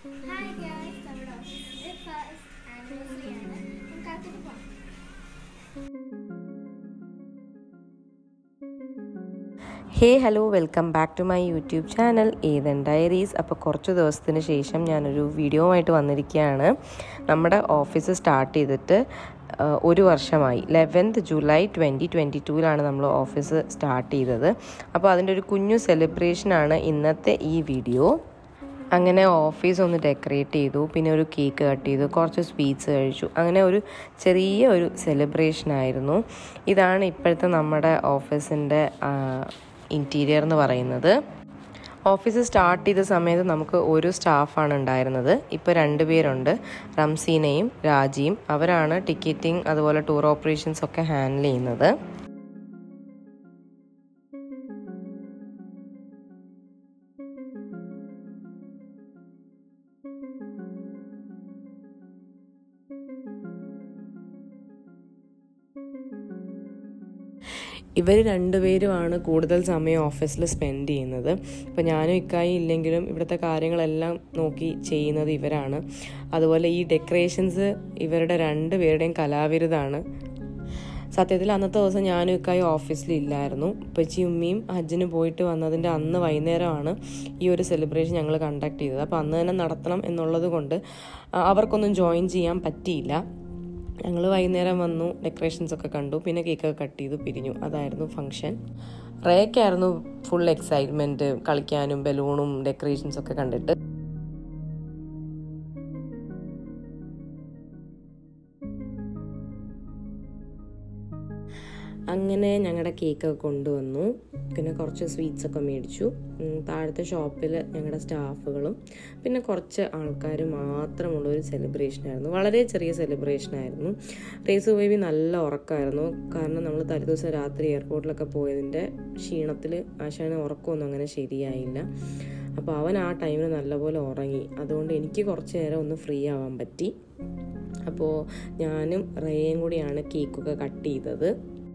hi guys നമ്മുടെ ഓഫീസിന്റെ first anniversary ആണ് നമുക്ക് അകത്തേക്ക് പോകാം hey hello welcome back to my YouTube channel Ethan diaries അപ്പോൾ കുറച്ച് ദിവസത്തിന് ശേഷം ഞാനൊരു വീഡിയോ ആയിട്ട് വന്നിരിക്കുകയാണ് നമ്മുടെ ഓഫീസ് സ്റ്റാർട്ട് ചെയ്തിട്ട് ആ, ഒരു വർഷമായി ലെവൻത്ത് ജൂലൈ ട്വൻറ്റി ട്വൻറ്റി ടൂവിലാണ് നമ്മൾ ഓഫീസ് സ്റ്റാർട്ട് ചെയ്തത് അപ്പോൾ അതിൻ്റെ ഒരു കുഞ്ഞു സെലിബ്രേഷനാണ് ഇന്നത്തെ ഈ വീഡിയോ അങ്ങനെ ഓഫീസ് ഒന്ന് ഡെക്കറേറ്റ് ചെയ്തു പിന്നെ ഒരു കേക്ക് കട്ട് ചെയ്തു കുറച്ച് സ്വീറ്റ്സ് കഴിച്ചു അങ്ങനെ ഒരു ചെറിയ ഒരു സെലിബ്രേഷൻ ആയിരുന്നു ഇതാണ് ഇപ്പോഴത്തെ നമ്മുടെ ഓഫീസിൻ്റെ ഇൻറ്റീരിയർ എന്ന് പറയുന്നത് ഓഫീസ് സ്റ്റാർട്ട് ചെയ്ത സമയത്ത് നമുക്ക് ഒരു സ്റ്റാഫാണ് ഉണ്ടായിരുന്നത് ഇപ്പോൾ രണ്ട് പേരുണ്ട് റംസീനയും രാജിയും അവരാണ് ടിക്കറ്റിംഗ് അതുപോലെ ടൂർ ഓപ്പറേഷൻസ് ഒക്കെ ഹാൻഡിൽ ചെയ്യുന്നത് ഇവർ രണ്ടുപേരുമാണ് കൂടുതൽ സമയം ഓഫീസിൽ സ്പെൻഡ് ചെയ്യുന്നത് ഇപ്പോൾ ഞാനും ഇക്കായി ഇല്ലെങ്കിലും ഇവിടുത്തെ കാര്യങ്ങളെല്ലാം നോക്കി ചെയ്യുന്നത് ഇവരാണ് അതുപോലെ ഈ ഡെക്കറേഷൻസ് ഇവരുടെ രണ്ടുപേരുടെയും കലാവിരുതാണ് സത്യത്തിൽ അന്നത്തെ ദിവസം ഞാനും ഇക്കായി ഓഫീസിലില്ലായിരുന്നു ഉപ്പച്ചി ഉമ്മയും ഹജ്ജിന് പോയിട്ട് വന്നതിൻ്റെ അന്ന് വൈകുന്നേരമാണ് ഈ ഒരു സെലിബ്രേഷൻ ഞങ്ങൾ കണ്ടക്ട് ചെയ്തത് അപ്പോൾ അന്ന് തന്നെ നടത്തണം എന്നുള്ളത് കൊണ്ട് ആ, അവർക്കൊന്നും ജോയിൻ ചെയ്യാൻ പറ്റിയില്ല ഞങ്ങൾ വൈകുന്നേരം വന്നു ഡെക്കറേഷൻസ് ഒക്കെ കണ്ടു പിന്നെ കേക്കൊക്കെ കട്ട് ചെയ്തു പിരിഞ്ഞു അതായിരുന്നു ഫംഗ്ഷൻ റേക്കായിരുന്നു ഫുൾ എക്സൈറ്റ്മെൻറ്റ് കളിക്കാനും ബലൂണും ഡെക്കറേഷൻസ് ഒക്കെ കണ്ടിട്ട് അങ്ങനെ ഞങ്ങളുടെ കേക്കൊക്കെ കൊണ്ടുവന്നു പിന്നെ കുറച്ച് സ്വീറ്റ്സ് ഒക്കെ മേടിച്ചു ഉം, താഴത്തെ ഷോപ്പിൽ ഞങ്ങളുടെ സ്റ്റാഫുകളും പിന്നെ കുറച്ച് ആൾക്കാർ മാത്രമുള്ള ഒരു സെലിബ്രേഷൻ ആയിരുന്നു വളരെ ചെറിയ സെലിബ്രേഷൻ ആയിരുന്നു റേസ് ബേബി നല്ല ഉറക്കമായിരുന്നു കാരണം നമ്മൾ തലേദിവസം രാത്രി എയർപോർട്ടിലൊക്കെ പോയതിൻ്റെ ക്ഷീണത്തിൽ ആശാന് ഉറക്കമൊന്നും അങ്ങനെ ശരിയായില്ല അപ്പോൾ അവൻ ആ ടൈമിൽ നല്ലപോലെ ഉറങ്ങി അതുകൊണ്ട് എനിക്ക് കുറച്ച് നേരം ഒന്ന് ഫ്രീ ആവാൻ പറ്റി അപ്പോൾ ഞാനും റേയും കൂടിയാണ് കേക്കൊക്കെ കട്ട് ചെയ്തത്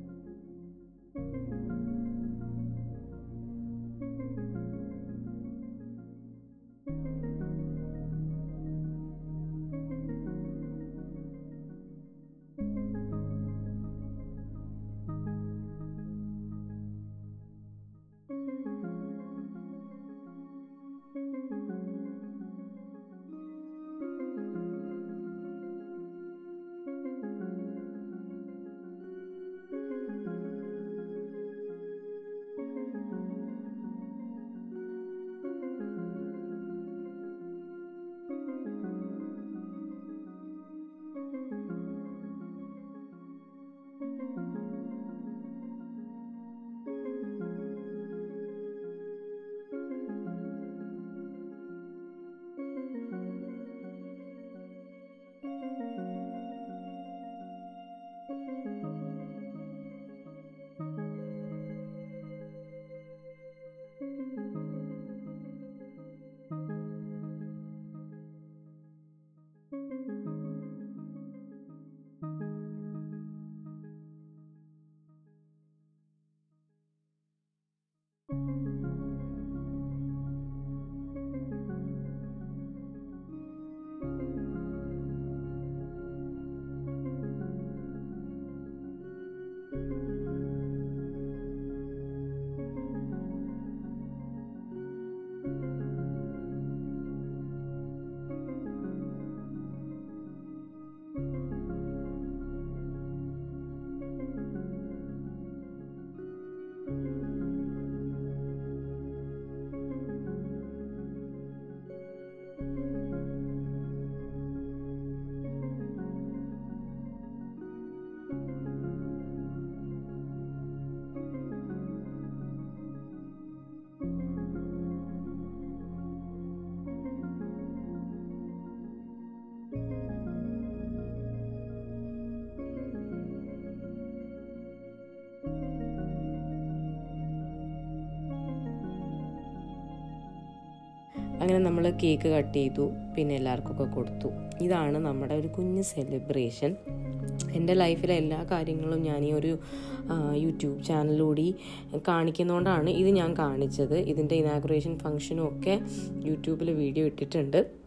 അങ്ങനെ നമ്മൾ കേക്ക് കട്ട് ചെയ്തു പിന്നെ എല്ലാവർക്കൊക്കെ കൊടുത്തു ഇതാണ് നമ്മുടെ ഒരു കുഞ്ഞ് സെലിബ്രേഷൻ എൻ്റെ ലൈഫിലെ എല്ലാ കാര്യങ്ങളും ഞാൻ ഈ ഒരു ആ, യൂട്യൂബ് ചാനലിലൂടെ കാണിക്കുന്നതുകൊണ്ടാണ് ഇത് ഞാൻ കാണിച്ചത് ഇതിൻ്റെ ഇനാഗുറേഷൻ ഫംഗ്ഷനും ഒക്കെ യൂട്യൂബിൽ വീഡിയോ ഇട്ടിട്ടുണ്ട്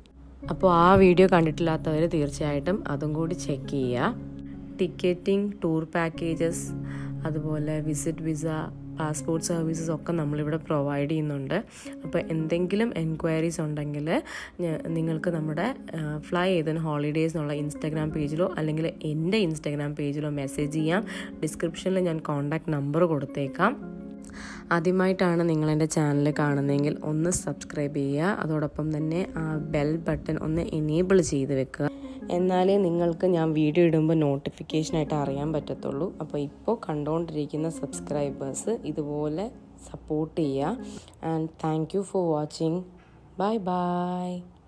അപ്പോൾ ആ വീഡിയോ കണ്ടിട്ടില്ലാത്തവർ തീർച്ചയായിട്ടും അതും കൂടി ചെക്ക് ചെയ്യുക ടിക്കറ്റിംഗ് ടൂർ പാക്കേജസ് അതുപോലെ വിസിറ്റ് വിസ പാസ്പോർട്ട് സർവീസസ് ഒക്കെ നമ്മളിവിടെ പ്രൊവൈഡ് ചെയ്യുന്നുണ്ട് അപ്പോൾ എന്തെങ്കിലും എൻക്വയറീസ് ഉണ്ടെങ്കിൽ നിങ്ങൾക്ക് നമ്മുടെ ഫ്ലൈ ചെയ്തൻ ഹോളിഡേയ്സ് എന്നുള്ള ഇൻസ്റ്റാഗ്രാം പേജിലോ അല്ലെങ്കിൽ എൻ്റെ ഇൻസ്റ്റാഗ്രാം പേജിലോ മെസ്സേജ് ചെയ്യാം ഡിസ്ക്രിപ്ഷനിൽ ഞാൻ കോൺടാക്ട് നമ്പർ കൊടുത്തേക്കാം ആദ്യമായിട്ടാണ് നിങ്ങൾ എൻ്റെ ചാനൽ കാണുന്നതെങ്കിൽ ഒന്ന് സബ്സ്ക്രൈബ് ചെയ്യുക അതോടൊപ്പം തന്നെ ആ ബെൽ ബട്ടൺ ഒന്ന് എനേബിൾ ചെയ്ത് വെക്കുക എന്നാലേ നിങ്ങൾക്ക് ഞാൻ വീഡിയോ ഇടുമ്പോൾ നോട്ടിഫിക്കേഷനായിട്ട് അറിയാൻ പറ്റത്തുള്ളൂ അപ്പോൾ ഇപ്പോൾ കണ്ടുകൊണ്ടിരിക്കുന്ന സബ്സ്ക്രൈബേഴ്സ് ഇതുപോലെ സപ്പോർട്ട് ചെയ്യുക and thank you for watching bye by